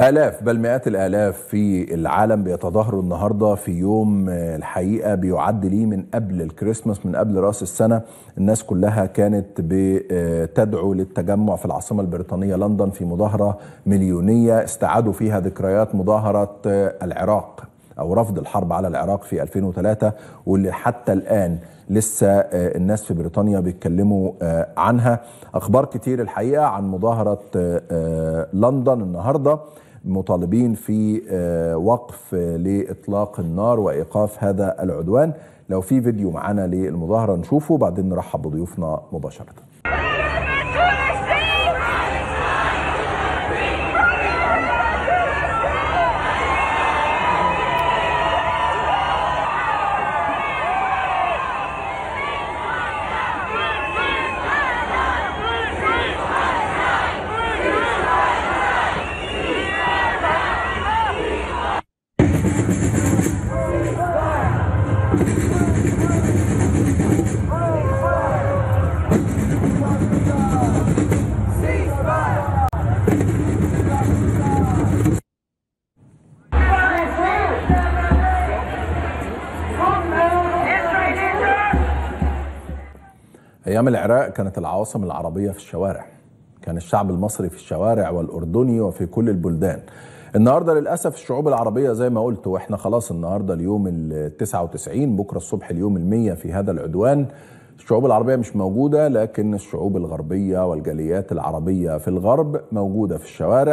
آلاف بل مئات الآلاف في العالم بيتظاهروا النهاردة في يوم الحقيقة بيعد ليه من قبل الكريسماس من قبل رأس السنة الناس كلها كانت بتدعو للتجمع في العاصمة البريطانية لندن في مظاهرة مليونية استعادوا فيها ذكريات مظاهرة العراق أو رفض الحرب على العراق في 2003 واللي حتى الآن لسه الناس في بريطانيا بيتكلموا عنها أخبار كتير الحقيقة عن مظاهرة لندن النهاردة مطالبين في وقف لإطلاق النار وإيقاف هذا العدوان لو في فيديو معانا للمظاهرة نشوفه بعدين نرحب بضيوفنا مباشرة أيام العراق كانت العواصم العربية في الشوارع كان الشعب المصري في الشوارع والأردني وفي كل البلدان النهاردة للأسف الشعوب العربية زي ما قلت وإحنا خلاص النهاردة اليوم ال 99 بكرة الصبح اليوم المية في هذا العدوان الشعوب العربية مش موجودة لكن الشعوب الغربية والجاليات العربية في الغرب موجودة في الشوارع